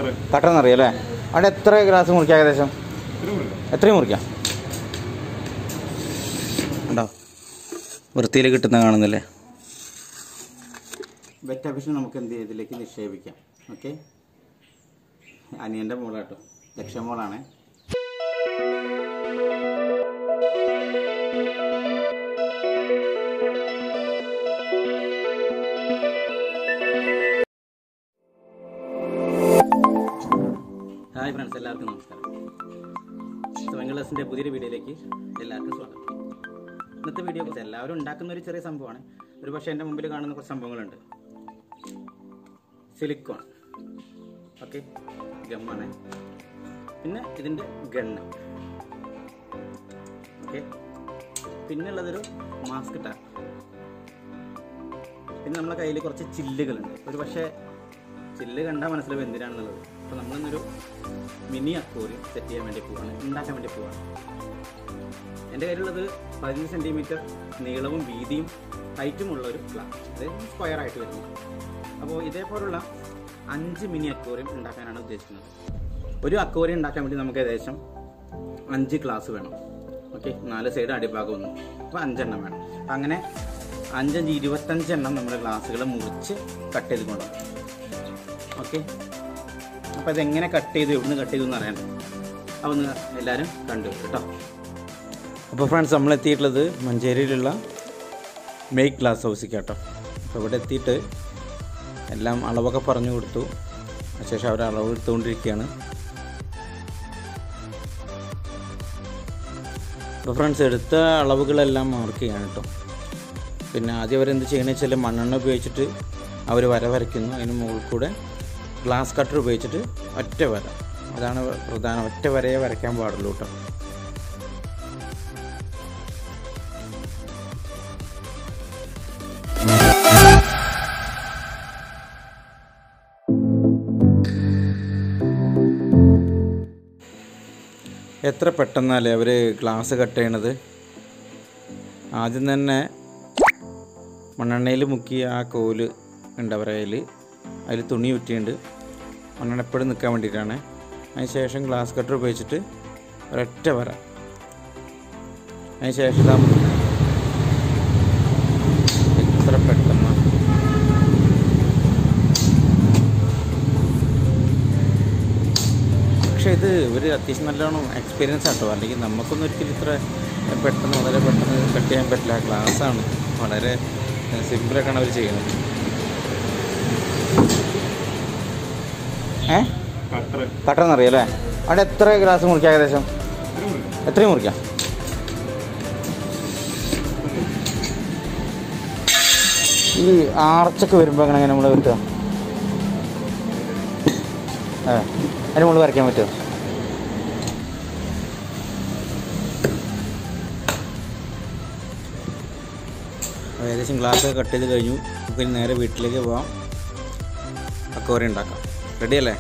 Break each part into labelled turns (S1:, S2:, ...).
S1: Cutter
S2: കട്ടെന്നറിയാം അല്ലേ അവിടെ എത്ര ഗ്ലാസ് മുറിക്കാം ഏകദേശം എത്രയും മുറിക്കാം ഉണ്ടോ വൃത്തിയിൽ കിട്ടുന്ന കാണുന്നില്ലേ വെറ്റഭിഷൻ നമുക്ക് എന്ത് ചെയ്യും ഇതിലേക്ക് നിക്ഷേപിക്കാം ഓക്കെ അനിയൻ്റെ മോളാട്ടോ ലക്ഷമോളാണ് ഹായ് ഫ്രണ്ട്സ് എല്ലാവർക്കും നമസ്കാരം സ്വയംഗ്ലസിൻ്റെ പുതിയൊരു വീഡിയോയിലേക്ക് എല്ലാവർക്കും സ്വാഗതം ഇന്നത്തെ വീഡിയോ കുറിച്ച് എല്ലാവരും ഉണ്ടാക്കുന്ന ഒരു ചെറിയ സംഭവമാണ് ഒരു പക്ഷേ എൻ്റെ മുമ്പിൽ കാണുന്ന കുറച്ച് സംഭവങ്ങളുണ്ട് സിലിക്കോൺ ഓക്കെ ഗമ്മാണ് പിന്നെ ഇതിൻ്റെ ഗണ്ണ് ഓക്കെ പിന്നെ ഉള്ളതൊരു മാസ്ക് ടാപ്പ് പിന്നെ നമ്മളെ കയ്യിൽ കുറച്ച് ചില്ലുകളുണ്ട് ഒരു പക്ഷേ ചില്ല് കണ്ടാൽ മനസ്സിലാവും എന്തിനാണെന്നുള്ളത് അപ്പോൾ നമ്മളിന്നൊരു മിനി അക്കോറി സെറ്റ് ചെയ്യാൻ വേണ്ടി പോവാണ് ഉണ്ടാക്കാൻ വേണ്ടി പോവാണ് എൻ്റെ കയ്യിലുള്ളത് പതിനഞ്ച് സെൻറ്റിമീറ്റർ നീളവും വീതിയും ഹൈറ്റും ഉള്ള ഒരു ഗ്ലാസ് അതായത് സ്ക്വയർ ആയിട്ട് വരുന്നു അപ്പോൾ ഇതേപോലുള്ള അഞ്ച് മിനി അക്വേറിയം ഉണ്ടാക്കാനാണ് ഉദ്ദേശിക്കുന്നത് ഒരു അക്വേറിയം ഉണ്ടാക്കാൻ വേണ്ടി നമുക്ക് ഏകദേശം അഞ്ച് ഗ്ലാസ് വേണം ഓക്കെ നാല് സൈഡ് അടിഭാഗം ഒന്നും അപ്പോൾ അഞ്ചെണ്ണം വേണം അപ്പം അങ്ങനെ അഞ്ചഞ്ച് ഇരുപത്തഞ്ചെണ്ണം നമ്മുടെ ഗ്ലാസ്സുകൾ മുറിച്ച് കട്ട് ചെയ്ത് കൊണ്ടുപോകും ഓക്കെ അപ്പോൾ ഇതെങ്ങനെ കട്ട് ചെയ്തു എവിടുന്ന് കട്ട് ചെയ്തു എന്ന് അറിയണ്ട അപ്പോൾ ഒന്ന് എല്ലാവരും കണ്ടു കേട്ടോ അപ്പോൾ ഫ്രണ്ട്സ് നമ്മൾ എത്തിയിട്ടുള്ളത് മഞ്ചേരിയിലുള്ള മേക്ക് ഗ്ലാസ് ഹൗസിൽ കേട്ടോ അപ്പോൾ ഇവിടെ എത്തിയിട്ട് എല്ലാം അളവൊക്കെ പറഞ്ഞു കൊടുത്തു അതിനുശേഷം അവർ അളവ് എടുത്തുകൊണ്ടിരിക്കുകയാണ് അപ്പോൾ ഫ്രണ്ട്സ് എടുത്ത അളവുകളെല്ലാം മാർക്ക് ചെയ്യാണ് കേട്ടോ പിന്നെ ആദ്യം അവരെന്ത് ചെയ്യണമെന്ന് വെച്ചാൽ മണ്ണെണ്ണ ഉപയോഗിച്ചിട്ട് അവർ വര വരയ്ക്കുന്നു അതിന് മുകളിൽ കൂടെ ഗ്ലാസ് കട്ടർ ഉപയോഗിച്ചിട്ട് ഒറ്റ വര അതാണ് പ്രധാനം ഒറ്റ വരയെ വരയ്ക്കാൻ പാടുള്ളൂ കേട്ടോ എത്ര പെട്ടെന്നല്ലേ അവർ ഗ്ലാസ് കട്ട് ചെയ്യണത് ആദ്യം തന്നെ മണ്ണെണ്ണയിൽ മുക്കിയ ആ കോല് ഉണ്ട് അവരുടെ കയ്യിൽ അതിൽ തുണി ഉറ്റിയുണ്ട് മണ്ണെണ്ണ എപ്പോഴും നിൽക്കാൻ വേണ്ടിയിട്ടാണ് അതിന് ശേഷം ഗ്ലാസ് കട്ടർ ഉപയോഗിച്ചിട്ട് ഒരൊറ്റ വര അതിന് ശേഷം ഇതാ എത്ര പെട്ടെന്ന് പക്ഷേ ഇത് ഒരു അത്യാവശ്യം നല്ലോണം എക്സ്പീരിയൻസ് ആട്ടോ അല്ലെങ്കിൽ നമുക്കൊന്നും ഒരിക്കലും ഇത്ര പെട്ടെന്ന് വളരെ പെട്ടെന്ന് കട്ട് ചെയ്യാൻ പറ്റില്ല ഗ്ലാസ്സാണ് വളരെ സിമ്പിളായിട്ടാണ് അവർ ചെയ്യുന്നത് ഏ
S1: കട്ടർ
S2: കട്ടെന്നറിയാം അല്ലേ അവിടെ എത്ര ഗ്ലാസ് മുറിക്കാം ഏകദേശം എത്രയും മുറിക്കാം ഈ ആർച്ചൊക്കെ വരുമ്പോൾ അങ്ങനെ നമ്മൾ കിട്ടുക ഏ അതിന് മുകളിൽ വരയ്ക്കാൻ പറ്റുമോ അപ്പോൾ ഏകദേശം ഗ്ലാസ് കട്ട് ചെയ്ത് കഴിഞ്ഞു നമുക്ക് ഇനി നേരെ വീട്ടിലേക്ക് പോവാം അക്കോറി ഉണ്ടാക്കാം റെഡി അല്ലേ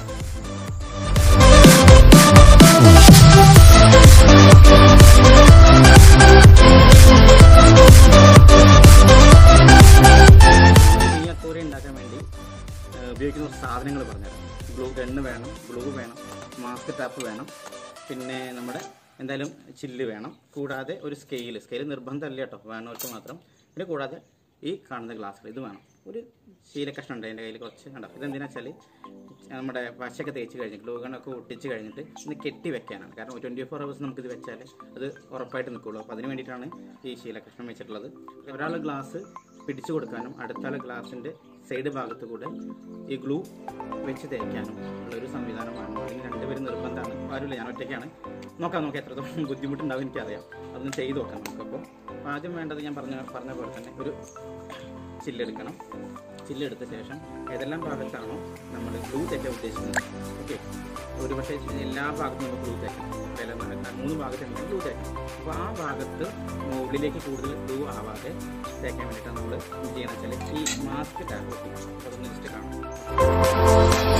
S2: ഈ അക്കോറി ഉണ്ടാക്കാൻ വേണ്ടി ഏഹ്, ഉപയോഗിക്കുന്ന കുറച്ച് സാധനങ്ങൾ പറഞ്ഞുതരാം ഗ്ലൂ ഗണ്ണ് വേണം ഗ്ലൂ വേണം മാസ്ക് ടാപ്പ് വേണം പിന്നെ നമ്മുടെ എന്തായാലും ചില്ല് വേണം കൂടാതെ ഒരു സ്കെയിൽ സ്കെയിൽ നിർബന്ധമല്ല കേട്ടോ വേണവർക്ക് മാത്രം പിന്നെ കൂടാതെ ഈ കാണുന്ന ഗ്ലാസ്സുകൾ ഇത് വേണം ഒരു ശീലക്കഷ്ണം ഉണ്ട് എൻ്റെ കയ്യിൽ കുറച്ച് കണ്ടോ ഇതെന്തിനാ വെച്ചാൽ നമ്മുടെ പശയൊക്കെ തേച്ച് കഴിഞ്ഞ് ഗ്ലൂ ഗണ്ണൊക്കെ ഒട്ടിച്ച് കഴിഞ്ഞിട്ട് ഒന്ന് കെട്ടി വെക്കാനാണ് കാരണം ട്വൻറ്റി ഫോർ ഹവേഴ്സ് നമുക്കിത് വെച്ചാൽ അത് ഉറപ്പായിട്ട് നിൽക്കുള്ളൂ അപ്പോൾ അതിന് വേണ്ടിയിട്ടാണ് ഈ ശീലക്കഷ്ണം വെച്ചിട്ടുള്ളത് ഒരാൾ ഗ്ലാസ് പിടിച്ചു കൊടുക്കാനും അടുത്താൾ ഗ്ലാസിൻ്റെ സൈഡ് ഭാഗത്ത് കൂടെ ഈ ഗ്ലൂ വെച്ച് തേക്കാനും ഉള്ള ഒരു സംവിധാനമാണ് അതിന് രണ്ടുപേരും നിർബന്ധമാണ് ആരുമില്ല ഞാൻ ഒറ്റയ്ക്കാണ് നോക്കാം നോക്കാം എത്രത്തോളം ബുദ്ധിമുട്ടുണ്ടാവും എനിക്കറിയാം അതൊന്ന് ചെയ്ത് നോക്കാം നമുക്കപ്പോൾ അപ്പോൾ ആദ്യം വേണ്ടത് ഞാൻ പറഞ്ഞ പറഞ്ഞ പോലെ തന്നെ ഒരു ചില്ലെടുക്കണം ചില്ലെടുത്ത ശേഷം ഏതെല്ലാം ഭാഗത്താണോ നമ്മൾ ഗ്ലൂ തേക്കാൻ ഉദ്ദേശിക്കുന്നത് ഓക്കെ ഒരു പക്ഷേ എല്ലാ ഭാഗത്തും നമുക്ക് ഗ്ലൂ തേക്കാം വില നടക്കാൻ മൂന്ന് ഭാഗത്തുണ്ടെങ്കിൽ ഗ്ലൂ തേക്കാം അപ്പോൾ ആ ഭാഗത്ത് ഉള്ളിലേക്ക് കൂടുതൽ ഗ്ലൂ ആവാതെ തേക്കാൻ വേണ്ടിയിട്ടാണ് നമ്മൾ എന്ത് ചെയ്യണം വെച്ചാൽ ഈ മാസ്ക് ടാപ്പ് ഒട്ടിക്കണം അതൊന്ന് ജസ്റ്റ് കാണാം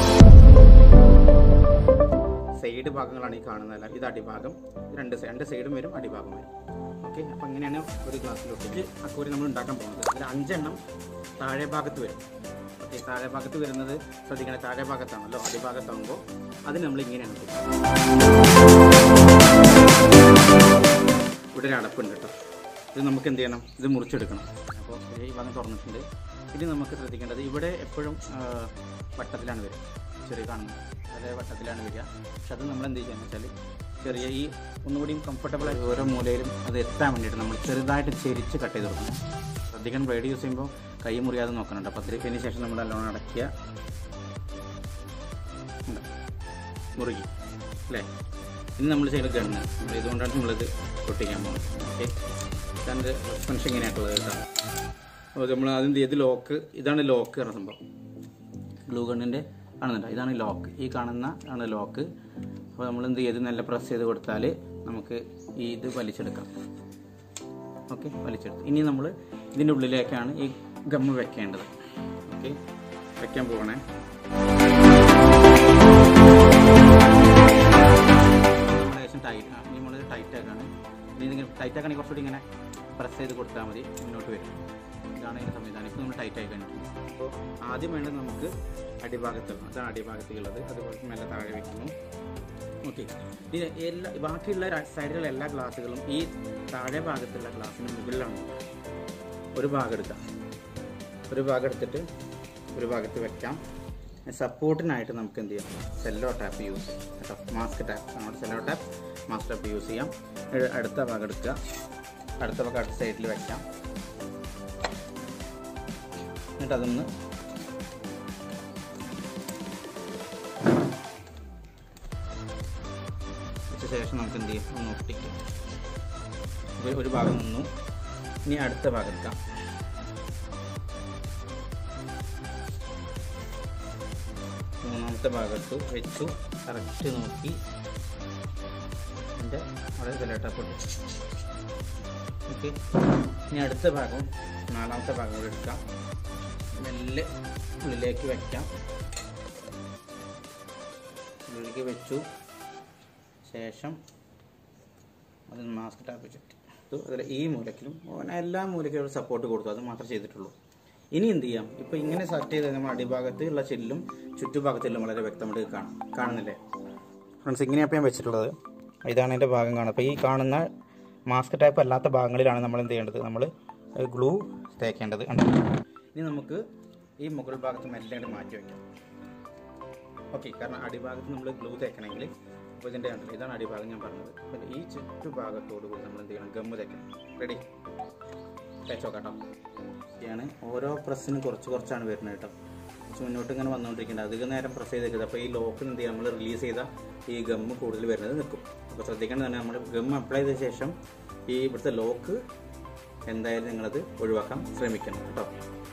S2: സൈഡ് ഭാഗങ്ങളാണ് ഈ കാണുന്നതല്ല ഇത് അടിഭാഗം രണ്ട് സൈ- രണ്ട് സൈഡും വരും അടിഭാഗം വരും ഓക്കെ അപ്പം അങ്ങനെയാണ് ഒരു ഗ്ലാസ്സിൽ ഒട്ടിച്ച് അക്കോരി നമ്മൾ ഉണ്ടാക്കാൻ പോകുന്നത് അതിൽ അഞ്ചെണ്ണം താഴെ ഭാഗത്ത് വരും ഓക്കെ താഴെ ഭാഗത്ത് വരുന്നത് ശ്രദ്ധിക്കണേ താഴെ ഭാഗത്താണല്ലോ അടിഭാഗത്താകുമ്പോൾ അതിന് നമ്മൾ ഇങ്ങനെയാണ് കൊടുക്കുന്നത്. ഇവിടെ ഒരു അടപ്പുണ്ട് കേട്ടോ ഇത് നമുക്ക് എന്ത് ചെയ്യണം ഇത് മുറിച്ചെടുക്കണം അപ്പോൾ ഈ ഭാഗം തുറന്നിട്ടുണ്ട് ഇനി നമുക്ക് ശ്രദ്ധിക്കേണ്ടത് ഇവിടെ എപ്പോഴും ആ, വട്ടത്തിലാണ് വരിക ചെറിയ കാണുന്നത് വളരെ വട്ടത്തിലാണ് വരിക പക്ഷെ അത് നമ്മൾ എന്ത് ചെയ്യുകയെന്ന് വെച്ചാൽ ചെറിയ ഈ ഒന്നുകൂടിയും കംഫർട്ടബിൾ ആയി ഓരോ മൂലയിലും അത് എത്താൻ വേണ്ടിയിട്ട് നമ്മൾ ചെറുതായിട്ട് ചെരിച്ച് കട്ട് ചെയ്ത് കൊടുക്കണം ശ്രദ്ധിക്കണം ബ്ലേഡ് യൂസ് ചെയ്യുമ്പോൾ കൈ മുറിയാതെ നോക്കണം കേട്ടോ പത്തിരിക്കതിന് ശേഷം നമ്മൾ നല്ലോണം അടയ്ക്കുക ഉണ്ട്. മുറുകി അല്ലേ ഇനി നമ്മൾ ചെയ്യുന്ന ഗണ്ണ് നമ്മൾ ഇതുകൊണ്ടാണ് നമ്മളിത് പൊട്ടിക്കാൻ പോകുന്നത് ഓക്കെ ഇതാണ് സസ്പെൻഷൻ ഇങ്ങനെയായിട്ടുള്ളത് കേട്ടോ അപ്പോൾ നമ്മൾ ആദ്യം ചെയ്ത് ലോക്ക് ഇതാണ് ലോക്ക് പറഞ്ഞ സംഭവം ഗ്ലൂ ഗണ്ണിൻ്റെ കാണുന്നുണ്ടോ ഇതാണ് ലോക്ക് ഈ കാണുന്ന ആണ് ലോക്ക് അപ്പോൾ നമ്മൾ എന്ത് ചെയ്ത് നല്ല പ്രസ് ചെയ്ത് കൊടുത്താൽ നമുക്ക് ഈ ഇത് വലിച്ചെടുക്കാം ഓക്കെ വലിച്ചെടുത്ത് ഇനി നമ്മൾ ഇതിൻ്റെ ഉള്ളിലേക്കാണ് ഈ ഗമ്മ് വെക്കേണ്ടത് ഓക്കെ വെക്കാൻ പോകണേ ഏകദേശം ടൈറ്റ് ഇനി നമ്മൾ ടൈറ്റ് ആക്കാണ് ഇനി ഇതിങ്ങനെ ടൈറ്റ് ആക്കണമെങ്കിൽ കുറച്ചുകൂടി ഇങ്ങനെ പ്രസ് ചെയ്ത് കൊടുത്താൽ മതി മുന്നോട്ട് വരും ഇതാണ് അതിൻ്റെ സംവിധാനം ഇപ്പോൾ നമ്മൾ ടൈറ്റ് ആയി കഴിഞ്ഞിട്ടുണ്ട് അപ്പോൾ ആദ്യം വേണ്ടത് നമുക്ക് അടിഭാഗത്ത് അതാണ് അടിഭാഗത്തുള്ളത് അതുപോലെ മെല്ലെ താഴെ വെക്കുന്നു ഓക്കെ ഇത് എല്ലാ ബാക്കിയുള്ള ര- സൈഡിലുള്ള എല്ലാ ഗ്ലാസ്സുകളും ഈ താഴെ ഭാഗത്തുള്ള ഗ്ലാസ്സിന് മുകളിലാണ് ഒരു ഭാഗം എടുക്കാം ഒരു ഭാഗം എടുത്തിട്ട് ഒരു ഭാഗത്ത് വെക്കാം സപ്പോർട്ടിനായിട്ട് നമുക്ക് എന്ത് ചെയ്യാം സെല്ലോ ടാപ്പ് യൂസ് ചെയ്യാം കേട്ടോ മാസ്ക് ടാപ്പ് നമ്മുടെ cello tape mask tape use ചെയ്യാം എ- അടുത്ത ഭാഗം എടുക്കുക അടുത്ത ഭാഗം അടുത്ത സൈഡിൽ വെക്കാം എന്നിട്ട് അതൊന്ന് വെച്ച ശേഷം നമുക്ക് എന്ത് ചെയ്യാം ഒന്ന് ഒട്ടിക്കാം ഇത് ഒരു ഭാഗം നിന്നു ഇനി അടുത്ത ഭാഗം എടുക്കാം മൂന്നാമത്തെ ഭാഗത്ത് വെച്ചു കറക്റ്റ് നോക്കി എൻ്റെ അവിടെ വിലട്ടപ്പൊട്ടി ഓക്കെ ഇനി അടുത്ത ഭാഗം നാലാമത്തെ ഭാഗം കൂടെ എടുക്കാം മെല്ലെ ഉള്ളിലേക്ക് വയ്ക്കാം ഉള്ളിലേക്ക് വെച്ചു ശേഷം അത് മാസ്ക് ടാപ്പ് ചുറ്റി അതിൽ ഈ മൂലക്കിലും ഓന എല്ലാ മൂലക്കിലും സപ്പോർട്ട് കൊടുത്തു അത് മാത്രമേ ചെയ്തിട്ടുള്ളൂ ഇനി എന്ത് ചെയ്യാം ഇപ്പൊ ഇങ്ങനെ സെറ്റ് ചെയ്ത് നമ്മൾ അടിഭാഗത്ത് ഉള്ള ചില്ലും ചുറ്റുഭാഗത്തെല്ലാം വളരെ വ്യക്തമായിട്ട് കാണാം കാണുന്നില്ലേ ഫ്രണ്ട്സ് ഇങ്ങനെയാണ് ഞാൻ വെച്ചിട്ടുള്ളത് ഇതാണ് എൻ്റെ ഭാഗം കാണുന്നത് അപ്പോൾ ഈ കാണുന്ന മാസ്ക് ടൈപ്പ് അല്ലാത്ത ഭാഗങ്ങളിലാണ് നമ്മൾ എന്ത് ചെയ്യേണ്ടത് നമ്മൾ ഗ്ലൂ തേക്കേണ്ടത് കണ്ടോ ഇനി നമുക്ക് ഈ മുകൾ ഭാഗത്ത് മെല്ലെ അങ്ങോട്ട് മാറ്റി വയ്ക്കാം ഓക്കെ കാരണം അടിഭാഗത്ത് നമ്മൾ ഗ്ലൂ തേക്കണമെങ്കിൽ അപ്പോൾ ഇതിൻ്റെ കണ്ടില്ല ഇതാണ് അടിഭാഗം ഞാൻ പറഞ്ഞത് അപ്പോൾ ഈ ചുറ്റുഭാഗത്തോട് കൂടി നമ്മൾ എന്ത് ചെയ്യണം ഗമ്മ് തേക്കണം റെഡി തേച്ചോ കേട്ടോ ആണ് ഓരോ പ്രസ്സിനും കുറച്ച് കുറച്ചാണ് വരുന്നത് കേട്ടോ കുറച്ച് മുന്നോട്ട് ഇങ്ങനെ വന്നുകൊണ്ടിരിക്കുന്നത് അധികം നേരം പ്രസ് ചെയ്തേക്കുന്നത് അപ്പോൾ ഈ ലോക്ക് എന്ത് ചെയ്യുക നമ്മൾ റിലീസ് ചെയ്ത ഈ ഗമ്മ് കൂടുതൽ വരുന്നത് നിൽക്കും അപ്പോൾ ശ്രദ്ധിക്കേണ്ടത് തന്നെ നമ്മൾ ഗമ്മ് അപ്ലൈ ചെയ്ത ശേഷം ഈ ഇവിടുത്തെ ലോക്ക് എന്തായാലും നിങ്ങളത് ഒഴിവാക്കാൻ ശ്രമിക്കണം കേട്ടോ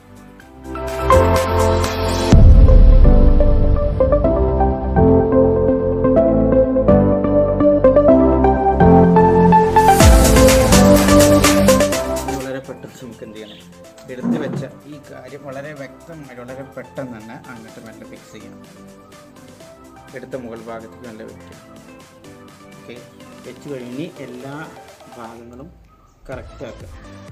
S2: വളരെ പെട്ടെന്ന് നമുക്ക് എന്ത് ചെയ്യണം എടുത്ത് വെച്ച ഈ കാര്യം വളരെ വ്യക്തമായിട്ട് വളരെ പെട്ടെന്ന് തന്നെ അങ്ങോട്ട് നല്ല ഫിക്സ് ചെയ്യണം എടുത്ത മുകൾ ഭാഗത്തേക്ക് നല്ല വെക്കുക ഓക്കെ വെച്ച് കഴിഞ്ഞ് എല്ലാ ഭാഗങ്ങളും കറക്റ്റ് ആക്കുക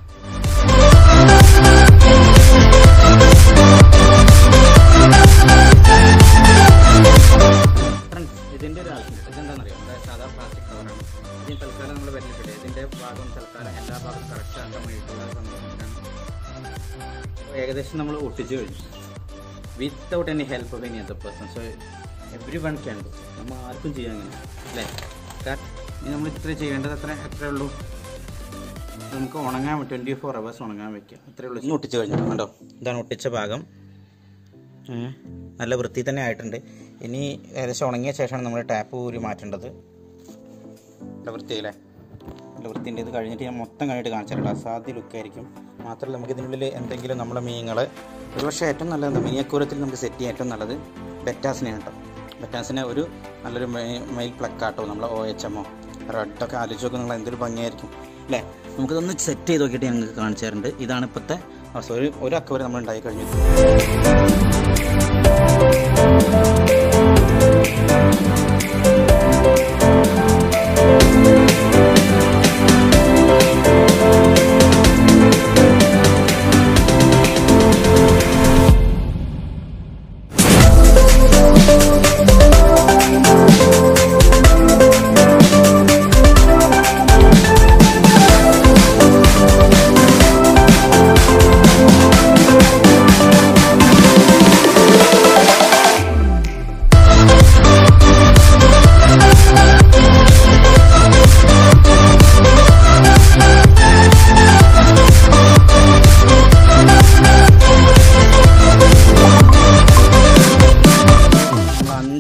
S2: ഫ്രണ്ട്സ് ഇതിൻ്റെ ഒരു ആവശ്യം ഇതെന്താണെന്നറിയാം നമ്മുടെ സാധാ പ്ലാസ്റ്റിക് കവറാണ് ഇതിന് തൽക്കാലം നമ്മൾ വരുന്നില്ല ഇതിൻ്റെ ഭാഗം തൽക്കാലം എല്ലാ ഭാഗവും കറക്റ്റ് ആക്കാൻ വേണ്ടിയിട്ടുള്ള സംഭവത്തിനാണ് ഏകദേശം നമ്മൾ ഒട്ടിച്ച് കഴിഞ്ഞു without any help of any other person so everyone can do നമ്മൾ ആർക്കും ചെയ്യാൻ അങ്ങനെ അല്ലേ കാരണം ഇനി നമ്മൾ ഇത്ര ചെയ്യേണ്ടത് എത്ര എത്രയേ ഉള്ളൂ ഇത് നമുക്ക് ഉണങ്ങാൻ ട്വൻറ്റി ഫോർ അവേഴ്സ് ഉണങ്ങാൻ വെക്കാം അത്രയേ ഉള്ളൂ ഇന്ന് ഒട്ടിച്ച് കഴിഞ്ഞു കണ്ടോ ഇതാണ് ഒട്ടിച്ച ഭാഗം ഉം. നല്ല വൃത്തി തന്നെ ആയിട്ടുണ്ട് ഇനി ഏകദേശം ഉണങ്ങിയ ശേഷമാണ് നമ്മൾ ടാപ്പ് ഊരി മാറ്റേണ്ടത് നല്ല വൃത്തിയില്ലേ നല്ല വൃത്തിൻ്റെ ഇത് കഴിഞ്ഞിട്ട് ഞാൻ മൊത്തം കഴിഞ്ഞിട്ട് കാണിച്ചിട്ടുണ്ട് അസാധ്യ ലുക്കായിരിക്കും മാത്രമല്ല നമുക്ക് ഇതിനുള്ളിൽ എന്തെങ്കിലും നമ്മുടെ മീനുകൾ ഒരുപക്ഷെ ഏറ്റവും നല്ലത് മിനിയക്കൂരത്തിൽ നമുക്ക് സെറ്റ് ചെയ്യാൻ ഏറ്റവും നല്ലത് ബെറ്റാസിനെയാണ് കേട്ടോ ബെറ്റാസിനെ ഒരു നല്ലൊരു മെയിൽ പ്ലക്കാട്ടോ നമ്മളെ ഒ എച്ച് എമ്മോ റെഡൊക്കെ ആലോചിച്ച് നോക്കുക നിങ്ങൾ എന്തൊരു ഭംഗിയായിരിക്കും അല്ലേ നമുക്കിതൊന്ന് സെറ്റ് ചെയ്ത് നോക്കിയിട്ട് ഞങ്ങൾക്ക് കാണിച്ചു തരുന്നുണ്ട് ഇതാണ് ഇപ്പോഴത്തെ അവസ്ഥ ഒരു ഒരു അക്കവരെ നമ്മൾ ഉണ്ടായി കഴിഞ്ഞു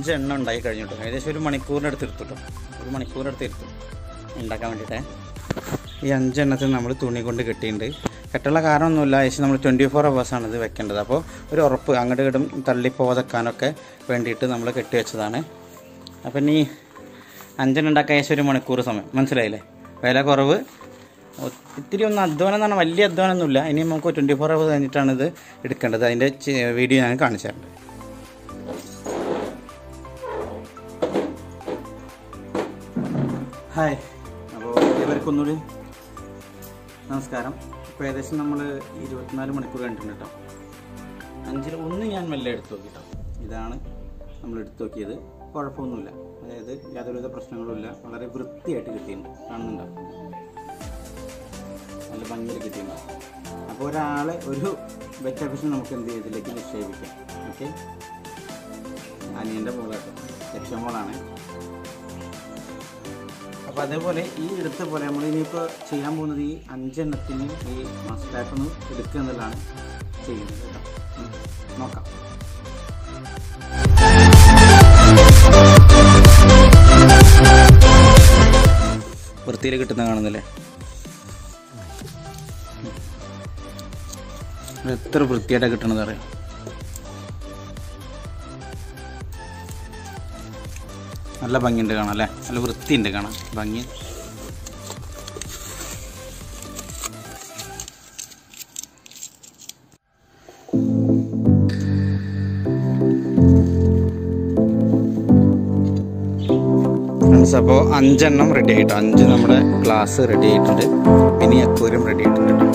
S2: അഞ്ചെണ്ണം ഉണ്ടാക്കി കഴിഞ്ഞു കേട്ടോ ഏകദേശം ഒരു മണിക്കൂറിൻ്റെ അടുത്ത് എടുത്തു കേട്ടോ ഒരു മണിക്കൂറിൻ്റെ അടുത്ത് എടുത്തു ഉണ്ടാക്കാൻ വേണ്ടിയിട്ട് ഈ അഞ്ചെണ്ണത്തിൽ നമ്മൾ തുണി കൊണ്ട് കെട്ടിയിട്ടുണ്ട് കെട്ടുള്ള കാരണമൊന്നുമില്ല ഏകദേശം നമ്മൾ ട്വൻറ്റി ഫോർ ആണ് ഇത് വെക്കേണ്ടത് അപ്പോൾ ഒരു ഉറപ്പ് അങ്ങോട്ട് ഇങ്ങോട്ടും തള്ളി പോതക്കാനൊക്കെ വേണ്ടിയിട്ട് നമ്മൾ കെട്ടി വെച്ചതാണ് അപ്പം ഇനി അഞ്ചെണ്ണം ഉണ്ടാക്കാൻ ഏകദേശം ഒരു മണിക്കൂർ സമയം മനസ്സിലായില്ലേ വില കുറവ് ഒ- ഇത്തിരി ഒന്ന് അധ്വാനം എന്ന് പറഞ്ഞാൽ വലിയ അധ്വാനമൊന്നുമില്ല ഇനി നമുക്ക് ട്വൻറ്റി ഫോർ അവർ കഴിഞ്ഞിട്ടാണ് ഇത് എടുക്കേണ്ടത് അതിൻ്റെ ചെ- വീഡിയോ ഞാൻ കാണിച്ചു തരുന്നുണ്ട് ഹായ് അപ്പോൾ ഇവർക്കൊന്നുകൂടി നമസ്കാരം ഇപ്പോൾ ഏകദേശം നമ്മൾ ഇരുപത്തിനാല് മണിക്കൂർ കണ്ടിട്ടുണ്ട് കേട്ടോ അഞ്ചിൽ ഒന്ന് ഞാൻ മെല്ലെ എടുത്തു നോക്കി കേട്ടോ ഇതാണ് നമ്മൾ എടുത്തു നോക്കിയത് കുഴപ്പമൊന്നുമില്ല അതായത് യാതൊരുവിധ പ്രശ്നങ്ങളുമില്ല വളരെ വൃത്തിയായിട്ട് കിട്ടിയിട്ടുണ്ട് കാണുന്നുണ്ടോ നല്ല ഭംഗിയിൽ കിട്ടിയിട്ടുണ്ട് അപ്പോൾ ഒരാളെ ഒരു വെറ്റ ഫിഷ് നമുക്ക് എന്ത് ചെയ്യും ഇതിലേക്ക് നിക്ഷേപിക്കാം ഓക്കെ അനിയൻ്റെ മോളാട്ടോ ലക്ഷ്യമോളാണ് അപ്പോൾ അതേപോലെ ഈ എടുത്ത പോലെ നമ്മൾ ഇനിയിപ്പോൾ ചെയ്യാൻ പോകുന്നത് ഈ അഞ്ചെണ്ണത്തിന് ഈ മസ്റ്റായിട്ട് ഒന്ന് എടുക്കുക എന്നുള്ളതാണ് ചെയ്യുന്നത് കേട്ടോ ഉം. നോക്കാം വൃത്തിയിൽ കിട്ടുന്ന കാണുന്നില്ലേ ഇത് എത്ര വൃത്തിയായിട്ടാണ് കിട്ടണത് അറിയാം നല്ല ഭംഗിയുണ്ട് കാണാം അല്ലേ നല്ല വൃത്തിയുണ്ട് കാണാം ഭംഗി ഫ്രണ്ട്സ് അപ്പോൾ അഞ്ചെണ്ണം റെഡി ആയിട്ടോ അഞ്ച് നമ്മുടെ ഗ്ലാസ് റെഡി ആയിട്ടുണ്ട് മിനി അക്വേറിയം റെഡി ആയിട്ടുണ്ട് കേട്ടോ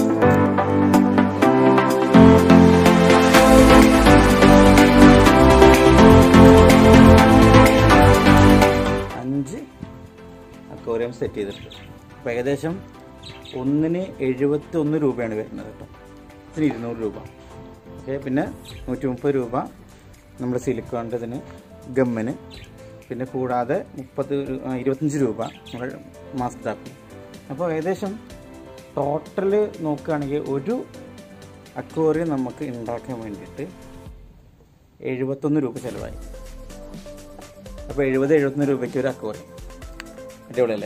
S2: അഞ്ച് അക്വേറിയം സെറ്റ് ചെയ്തിട്ടുണ്ട് അപ്പോൾ ഏകദേശം ഒന്നിന് എഴുപത്തി ഒന്ന് രൂപയാണ് വരുന്നത് കേട്ടോ ഇതിന് ഇരുന്നൂറ് രൂപ ഓക്കെ പിന്നെ നൂറ്റി മുപ്പത് രൂപ നമ്മുടെ സിലിക്കോണിൻ്റെ ഇതിന് ഗമ്മിന് പിന്നെ കൂടാതെ മുപ്പത് രൂ- ആ, ഇരുപത്തഞ്ച് രൂപ നമ്മുടെ മാസ്ക് ടാപ്പിന് അപ്പോൾ ഏകദേശം ടോട്ടൽ നോക്കുകയാണെങ്കിൽ ഒരു അക്വേറിയം നമുക്ക് ഉണ്ടാക്കാൻ വേണ്ടിയിട്ട് എഴുപത്തൊന്ന് രൂപ ചിലവായി അപ്പോൾ എഴുപത് എഴുപത്തൊന്ന് രൂപയ്ക്ക് ഒരു അക്വേറിയം അടിപൊളിയല്ലേ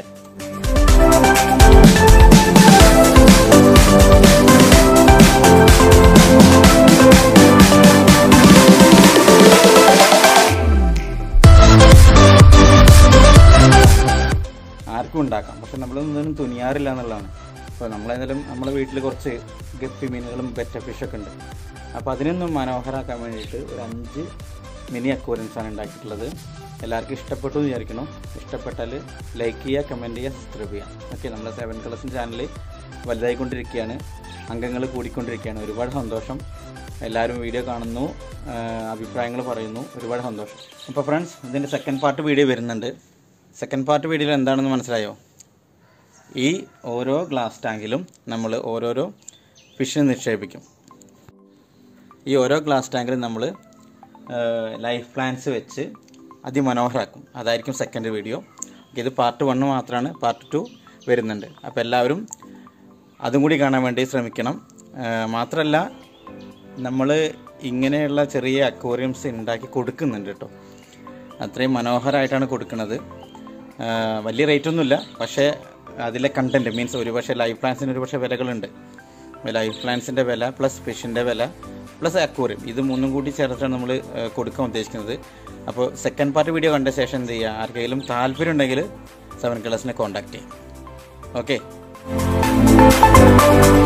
S2: ആർക്കും ഉണ്ടാക്കാം പക്ഷെ നമ്മളൊന്നും തുനിയാറില്ല എന്നുള്ളതാണ് അപ്പോൾ നമ്മളേതായാലും നമ്മുടെ വീട്ടിൽ കുറച്ച് ഗപ്പി മീനുകളും ബെറ്റ ഫിഷൊക്കെ ഉണ്ട് അപ്പോൾ അതിനൊന്നും മനോഹരമാക്കാൻ വേണ്ടിയിട്ട് ഒരു അഞ്ച് മിനി അക്വേറിയംസാണ് ഉണ്ടാക്കിയിട്ടുള്ളത് എല്ലാവർക്കും ഇഷ്ടപ്പെട്ടു എന്ന് വിചാരിക്കണം ഇഷ്ടപ്പെട്ടാൽ ലൈക്ക് ചെയ്യുക കമൻറ്റ് ചെയ്യുക സബ്സ്ക്രൈബ് ചെയ്യുക ഓക്കെ നമ്മുടെ സെവൻ കളേഴ്സ് ചാനൽ വലുതായിക്കൊണ്ടിരിക്കുകയാണ് അംഗങ്ങൾ കൂടിക്കൊണ്ടിരിക്കുകയാണ് ഒരുപാട് സന്തോഷം എല്ലാവരും വീഡിയോ കാണുന്നു അഭിപ്രായങ്ങൾ പറയുന്നു ഒരുപാട് സന്തോഷം അപ്പോൾ ഫ്രണ്ട്സ് ഇതിൻ്റെ സെക്കൻഡ് പാർട്ട് വീഡിയോ വരുന്നുണ്ട് സെക്കൻഡ് പാർട്ട് വീഡിയോയിൽ എന്താണെന്ന് മനസ്സിലായോ ഈ ഓരോ ഗ്ലാസ് ടാങ്കിലും നമ്മൾ ഓരോരോ ഫിഷിന് നിക്ഷേപിക്കും ഈ ഓരോ ഗ്ലാസ് ടാങ്കിലും നമ്മൾ ലൈഫ് പ്ലാന്റ്സ് വെച്ച് അതിമനോഹരാക്കും അതായിരിക്കും സെക്കൻഡ് വീഡിയോ ഇത് പാർട്ട് വണ്ണ് മാത്രമാണ് പാർട്ട് ടു വരുന്നുണ്ട് അപ്പോൾ എല്ലാവരും അതും കൂടി കാണാൻ വേണ്ടി ശ്രമിക്കണം ആ, മാത്രമല്ല നമ്മൾ ഇങ്ങനെയുള്ള ചെറിയ അക്വേറിയംസ് ഉണ്ടാക്കി കൊടുക്കുന്നുണ്ട് കേട്ടോ അത്രയും മനോഹരമായിട്ടാണ് കൊടുക്കുന്നത് ആ, വലിയ റേറ്റ് ഒന്നുമില്ല പക്ഷേ അതിലെ കണ്ടൻറ്റ് മീൻസ് ഒരുപക്ഷെ ലൈഫ് പ്ലാന്റ്സിന് ഒരുപക്ഷെ വിലകളുണ്ട് ലൈഫ് പ്ലാന്റ്സിൻ്റെ വില പ്ലസ് ഫിഷിൻ്റെ വില പ്ലസ് അക്വേറിയം ഇത് മൂന്നും കൂടി ചേർത്തിട്ടാണ് നമ്മൾ കൊടുക്കാൻ ഉദ്ദേശിക്കുന്നത് അപ്പോൾ സെക്കൻഡ് പാർട്ട് വീഡിയോ കണ്ട ശേഷം എന്ത് ചെയ്യുക ആർക്കെങ്കിലും താല്പര്യം ഉണ്ടെങ്കിൽ സെവൻ കളേഴ്സിനെ കോൺടാക്ട് ചെയ്യാം ഓക്കെ